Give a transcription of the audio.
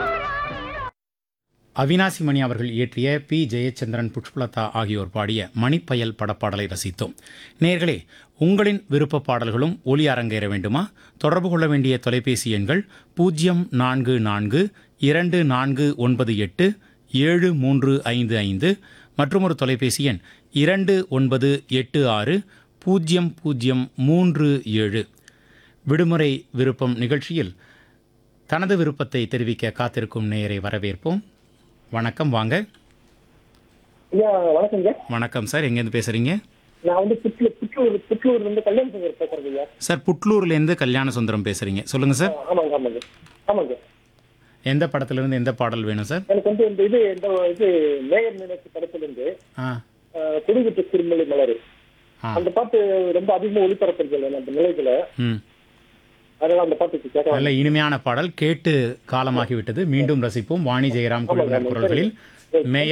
அவினாசி மணி அவர்கள் இயற்றிய பி ஜெயச்சந்திரன் புஷ்பலதா ஆகியோர் பாடிய மணிப்பயல் படப்பாடலை ரசித்தோம் நேர்களே உங்களின் விருப்ப பாடல்களும் ஒலி அரங்கேற வேண்டுமா தொடர்பு கொள்ள வேண்டிய தொலைபேசி எண்கள் பூஜ்ஜியம் நான்கு நான்கு இரண்டு நான்கு ஒன்பது எட்டு ஏழு மூன்று ஐந்து ஐந்து மற்றும் ஒரு தொலைபேசி எண் இரண்டு ஒன்பது எட்டு ஆறு பூஜ்ஜியம் பூஜ்ஜியம் மூன்று ஏழு விடுமுறை விருப்பம் நிகழ்ச்சியில் தனது விருப்பத்தை தெரிவிக்க காத்திருக்கும் நேயரை வரவேற்போம் வணக்கம் வாங்க ஐயா வணக்கங்க வணக்கம் சார் எங்கேருந்து பேசுகிறீங்க நான் வந்து புற்றூர் புற்றூர் புற்றூர்ல இருந்து கல்யாண சங்கர் பேசுறேங்க ஐயா சார் புட்லூர்லேருந்து கல்யாண சுந்தரம் பேசுகிறீங்க சொல்லுங்கள் சார் ஆமாங்க ஆமாங்க ஆமாங்க எந்த படத்துலேருந்து எந்த பாடல் வேணும் சார் எனக்கு வந்து இந்த இது இந்த இது மேயர் நினைச்சு படத்துல இருந்து ஆ குடிவிட்டு திருமலை மலர் ஆ அந்த பாட்டு ரொம்ப அதிகமா ஒளிபரப்புறது அந்த நிலையத்துல ம் அதனால அந்த பாட்டுக்கு கேட்க நல்ல இனிமையான பாடல் கேட்டு காலமாகிவிட்டது மீண்டும் ரசிப்போம் வாணி ஜெயராம் குழுவினர் குரல்களில் மேயர்